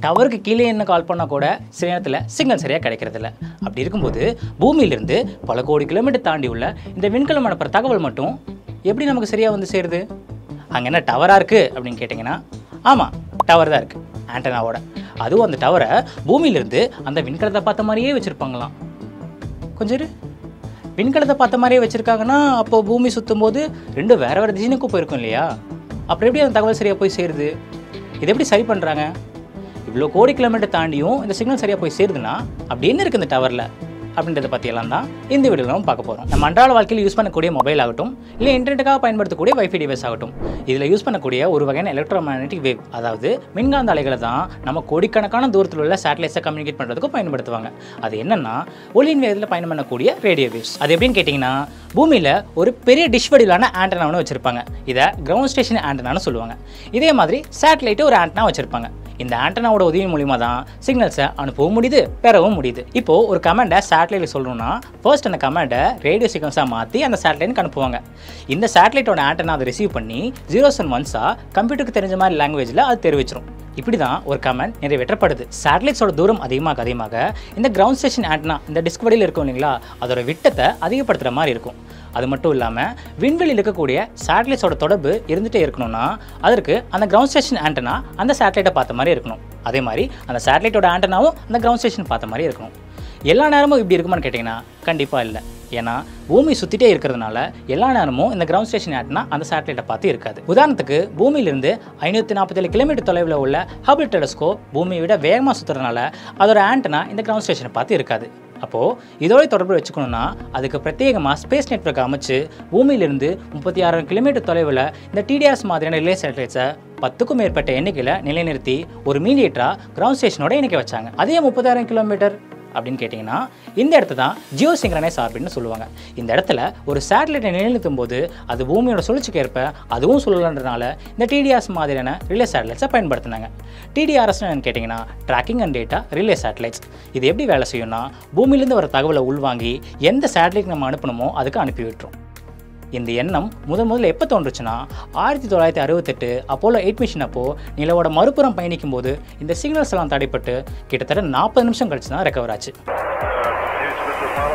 டவருக்கு கீழே என்ன கால் பண்ணால் கூட சில நேரத்தில் சிக்னல் சரியாக கிடைக்கிறதில்ல அப்படி இருக்கும்போது பூமியிலிருந்து பல கோடி கிலோமீட்டர் தாண்டி உள்ள இந்த விண்கலம் அனுப்புகிற தகவல் மட்டும் எப்படி நமக்கு சரியாக வந்து சேருது அங்கே என்ன டவராக இருக்குது அப்படின்னு கேட்டிங்கன்னா ஆமாம் டவர் தான் இருக்குது ஆண்டனாவோட அதுவும் அந்த டவரை பூமியிலிருந்து அந்த விண்கலத்தை பார்த்த மாதிரியே வச்சுருப்பாங்களாம் கொஞ்சம் இரு. விண்கலத்தை பார்த்த மாதிரியே வச்சுருக்காங்கன்னா அப்போ பூமி சுற்றும் போது ரெண்டும் வேறு வேறு திசைனுக்கும் போயிருக்கும் இல்லையா அப்புறம் எப்படி அந்த தகவல் சரியாக போய் சேருது இது எப்படி சரி பண்ணுறாங்க இவ்வளோ கோடி கிலோமீட்டர் தாண்டியும் இந்த சிக்னல் சரியாக போய் சேருதுன்னா அப்படி என்ன இருக்குது இந்த டவரில் அப்படின்றத பற்றியெல்லாம் தான் இந்த வீடியோவில் நம்ம பார்க்க போகிறோம் நம்ம அன்றாட வாழ்க்கையில் யூஸ் பண்ணக்கூடிய மொபைல் ஆகட்டும் இல்லை இன்டர்நெட்டுக்காக பயன்படுத்தக்கூடிய வைஃபை டிவைஸ் ஆகட்டும் இதில் யூஸ் பண்ணக்கூடிய ஒரு வகையான எலக்ட்ரோ மேக்னெட்டிக் வேவ் அதாவது மின்காந்த அலைகளை தான் நம்ம கோடிக்கணக்கான தூரத்தில் உள்ள சேட்டலைட்ஸை கம்யூனிகேட் பண்ணுறதுக்கு பயன்படுத்துவாங்க அது என்னன்னா ஒளியின் வேகத்தில் பயணம் பண்ணக்கூடிய ரேடியோ வேவ்ஸ் அது எப்படின்னு கேட்டிங்கன்னா பூமியில் ஒரு பெரிய டிஷ் வடிவிலான ஆண்டனான்னு வச்சுருப்பாங்க இதை கிரவுண்ட் ஸ்டேஷன் ஆண்டனான்னு சொல்லுவாங்க இதே மாதிரி சேட்டலைட்டு ஒரு ஆண்டனா வச்சுருப்பாங்க இந்த ஆண்டனாவோட உதவி மூலியமா தான் சிக்னல்ஸை அனுப்பவும் முடியுது பெறவும் முடியுது இப்போ ஒரு கமெண்டை சேட்டலைட்ல சொல்லணும்னா ஃபர்ஸ்ட் அந்த கமெண்டை ரேடியோ சிக்னல்ஸாக மாற்றி அந்த சேட்டலைட்டுக்கு அனுப்புவாங்க இந்த சேட்டலைட்டோட ஆண்டனா அதை ரிசீவ் பண்ணி ஜீரோஸ் அண்ட் ஒன்ஸாக கம்ப்யூட்டருக்கு தெரிஞ்ச மாதிரி லாங்குவேஜில் அது தெரிவிச்சிரும் இப்படி தான் ஒரு கமெண்ட் நிறைவேற்றப்படுது சேட்டலைட்ஸோட தூரம் அதிகமாக அதிகமாக இந்த கிரவுண்ட் ஸ்டேஷன் ஆண்டனா இந்த டிஸ்க் வடியில் இருக்கும் இல்லைங்களா அதோட விட்டத்தை அதிகப்படுத்துகிற மாதிரி இருக்கும் அது மட்டும் இல்லாமல் விண்வெளியில் இருக்கக்கூடிய சேட்டலைட்ஸோட தொடர்பு இருந்துகிட்டே இருக்கணும்னா அதற்கு அந்த கிரவுண்ட் ஸ்டேஷன் ஆண்டனா அந்த சேட்டலைட்டை பார்த்த மாதிரி இருக்கணும் அதே மாதிரி அந்த சேட்டலைட்டோட ஆண்டனாவும் அந்த கிரவுண்ட் ஸ்டேஷன் பார்த்த மாதிரி இருக்கணும் எல்லா நேரமும் இப்படி இருக்குமான்னு கேட்டிங்கன்னா கண்டிப்பாக இல்லை ஏன்னா பூமி சுற்றிட்டே இருக்கிறதுனால எல்லா நேரமும் இந்த கிரவுண்ட் ஸ்டேஷன் ஆட்டினா அந்த சேட்டலைட்டை பார்த்து இருக்காது உதாரணத்துக்கு பூமியிலிருந்து ஐநூற்றி நாற்பத்தேழு கிலோமீட்டர் தொலைவில் உள்ள ஹபிள் டெலஸ்கோப் பூமியை விட வேகமாக சுற்றுறதுனால அதோட ஆண்டனா இந்த கிரவுண்ட் ஸ்டேஷனை பார்த்து இருக்காது அப்போது இதோட தொடர்பு வச்சுக்கணும்னா அதுக்கு பிரத்யேகமாக ஸ்பேஸ் நெட்வொர்க் அமைச்சு பூமியிலிருந்து முப்பத்தி ஆறாயிரம் கிலோமீட்டர் தொலைவில் இந்த டிடிஆர்ஸ் மாதிரியான ரிலே சேட்டலைட்ஸை பத்துக்கும் மேற்பட்ட எண்ணிக்கையில் நிலைநிறுத்தி ஒரு மீடியேட்டராக கிரவுண்ட் ஸ்டேஷனோட இணைக்க வச்சாங்க அதே முப்பதாயிரம் கிலோமீட்டர் அப்படின்னு கேட்டிங்கன்னா இந்த இடத்த தான் ஜியோ சிங்க்ரனைஸ் ஆர்பிட்னு சொல்லுவாங்க இந்த இடத்துல ஒரு சேட்டலைட்டை நிலைநிறுத்தும் போது அது பூமியோட சுழற்சிக்கு ஏற்ப அதுவும் சுழலன்றனால இந்த டிடிஆர்ஸ் மாதிரியான ரிலே சேட்டலைட்ஸை பயன்படுத்தினாங்க டிடிஆர்எஸ் கேட்டிங்கன்னா tracking and data relay satellites இது எப்படி வேலை செய்யும்னா பூமியிலேருந்து வர தகவலை உள்வாங்கி எந்த சேட்டலைட் நம்ம அனுப்பணுமோ அதுக்கு அனுப்பி விட்டுரும் இந்த எண்ணம் முதன் முதல்ல எப்போ தோன்றுச்சுன்னா ஆயிரத்தி தொள்ளாயிரத்தி அறுபத்தெட்டு அப்போலோ எயிட் மிஷின் அப்போ நிலவோட மறுபுறம் பயணிக்கும் போது இந்த சிக்னல்ஸ் எல்லாம் தடைப்பட்டு கிட்டத்தட்ட நாற்பது நிமிஷம் கழிச்சு தான் ரெக்கவர் ஆச்சு Houston to Apollo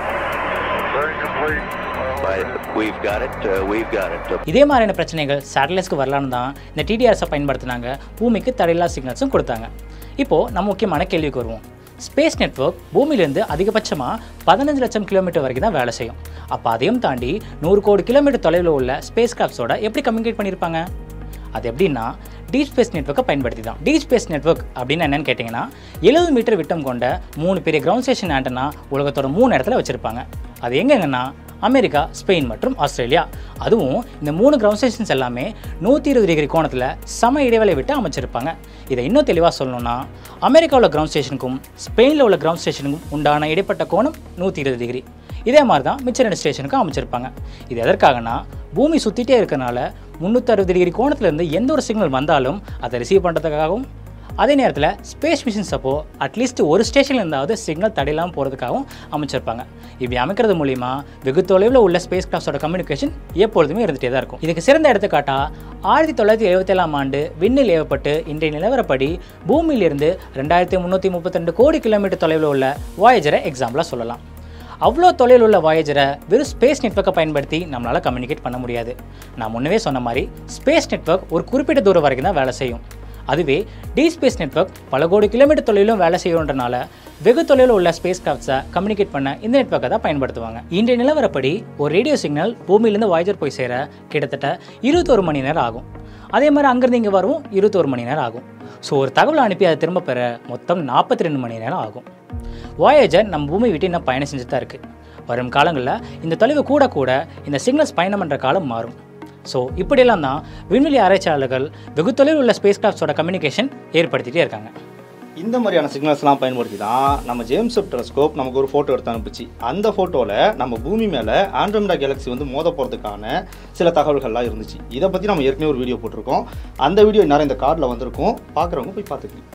8. Very complete. But we've got it. Uh, we've got it. இதே மாதிரியான பிரச்சனைகள் சேட்டலைட்ஸ்க்கு வரலான்னு தான் இந்த டிடிஆர்ஸை பயன்படுத்தினாங்க பூமிக்கு தடையில்லா சிக்னல்ஸும் கொடுத்தாங்க இப்போது நம்ம முக்கியமான கேள்விக்கு வருவோம் ஸ்பேஸ் நெட்வொர்க் பூமியிலேருந்து அதிகபட்சமாக பதினஞ்சு லட்சம் கிலோமீட்டர் வரைக்கும் தான் வேலை செய்யும் அப்போ அதையும் தாண்டி நூறு கோடி கிலோமீட்டர் தொலைவில் உள்ள ஸ்பேஸ் கிராஃப்ட்ஸோட எப்படி கம்யூனிகேட் பண்ணியிருப்பாங்க அது எப்படின்னா டீப் ஸ்பேஸ் நெட்வொர்க்கை பயன்படுத்தி தான் டீப் ஸ்பேஸ் நெட்வொர்க் அப்படின்னு என்னன்னு கேட்டிங்கன்னா எழுபது மீட்டர் விட்டம் கொண்ட மூணு பெரிய கிரவுண்ட் ஸ்டேஷன் ஆண்டனா உலகத்தோட மூணு இடத்துல வச்சுருப்பாங்க அது எங்கெங்கன்னா அமெரிக்கா ஸ்பெயின் மற்றும் ஆஸ்திரேலியா அதுவும் இந்த மூணு கிரவுண்ட் ஸ்டேஷன்ஸ் எல்லாமே நூற்றி இருபது டிகிரி கோணத்தில் சம இடைவேளை விட்டு அமைச்சிருப்பாங்க இதை இன்னும் தெளிவாக சொல்லணும்னா அமெரிக்காவில் கிரவுண்ட் ஸ்டேஷனுக்கும் ஸ்பெயினில் உள்ள கிரவுண்ட் ஸ்டேஷனுக்கும் உண்டான இடைப்பட்ட கோணம் நூற்றி இருபது டிகிரி இதே மாதிரி தான் மிச்ச ரெண்டு ஸ்டேஷனுக்கும் அமைச்சிருப்பாங்க இது எதற்காகனா பூமி சுற்றிட்டே இருக்கனால முந்நூற்றறுபது டிகிரி கோணத்துலேருந்து எந்த ஒரு சிக்னல் வந்தாலும் அதை ரிசீவ் பண்ணுறதுக்காகவும் அதே நேரத்தில் ஸ்பேஸ் மிஷின்ஸ் அப்போ அட்லீஸ்ட் ஒரு ஸ்டேஷன்ல இருந்தாவது சிக்னல் தடையில்லாமல் போகிறதுக்காகவும் அமைச்சிருப்பாங்க இப்படி அமைக்கிறது மூலிமா வெகு தொலைவில் உள்ள ஸ்பேஸ் கிராஃப்டோட கம்யூனிகேஷன் எப்பொழுதுமே இருந்துகிட்டே தான் இருக்கும் இதுக்கு சிறந்த எடுத்துக்காட்டா ஆயிரத்தி தொள்ளாயிரத்தி எழுபத்தேழாம் ஆண்டு விண்ணில் ஏவப்பட்டு இன்றைய நிலவரப்படி பூமியிலிருந்து ரெண்டாயிரத்தி முந்நூற்றி முப்பத்திரெண்டு கோடி கிலோமீட்டர் தொலைவில் உள்ள வாயேஜரை எக்ஸாம்பிளாக சொல்லலாம் அவ்வளோ தொலைவில் உள்ள வாயேஜரை வெறும் ஸ்பேஸ் நெட்வொர்க்கை பயன்படுத்தி நம்மளால் கம்யூனிகேட் பண்ண முடியாது நான் முன்னவே சொன்ன மாதிரி ஸ்பேஸ் நெட்வொர்க் ஒரு குறிப்பிட்ட தூரம் வரைக்கும் தான் வேலை செய்யும் அதுவே டீப் ஸ்பேஸ் நெட்வொர்க் பல கோடி கிலோமீட்டர் தொலைவிலும் வேலை செய்யணுன்றனால வெகு தொலைவில் உள்ள ஸ்பேஸ் கிராஃப்ட்ஸை கம்யூனிகேட் பண்ண இந்த நெட்வொர்க்கை தான் பயன்படுத்துவாங்க இன்றைய நிலவரப்படி ஒரு ரேடியோ சிக்னல் பூமியிலேருந்து வாய்ஜர் போய் சேர கிட்டத்தட்ட இருபத்தொரு மணி நேரம் ஆகும் அதே மாதிரி அங்கேருந்து இங்கே வரவும் இருபத்தொரு மணி நேரம் ஆகும் ஸோ ஒரு தகவலை அனுப்பி அதை திரும்ப பெற மொத்தம் நாற்பத்தி ரெண்டு மணி நேரம் ஆகும் வாயேஜர் நம்ம பூமி விட்டு இன்னும் பயணம் செஞ்சு தான் இருக்குது வரும் காலங்களில் இந்த தொலைவு கூட கூட இந்த சிக்னல்ஸ் பயணம் பண்ணுற காலம் மாறும் ஸோ இப்படியெல்லாம் தான் விண்வெளி ஆராய்ச்சியாளர்கள் வெகு தொலைவில் உள்ள ஸ்பேஸ் கிராஃப்ட்ஸோட கம்யூனிகேஷன் ஏற்படுத்திகிட்டே இருக்காங்க இந்த மாதிரியான சிக்னல்ஸ்லாம் பயன்படுத்தி தான் நம்ம ஜேம்ஸ் வெப் டெலஸ்கோப் நமக்கு ஒரு ஃபோட்டோ எடுத்து அனுப்பிச்சு அந்த ஃபோட்டோவில் நம்ம பூமி மேலே ஆண்ட்ரோமிடா கேலக்ஸி வந்து மோத போகிறதுக்கான சில தகவல்கள்லாம் இருந்துச்சு இதை பற்றி நம்ம ஏற்கனவே ஒரு வீடியோ போட்டிருக்கோம் அந்த வீடியோ நேரம் இந்த கார்டில் வந்திருக்கும் பார்க்குறவங்க போய் பார்த்துக்கணும்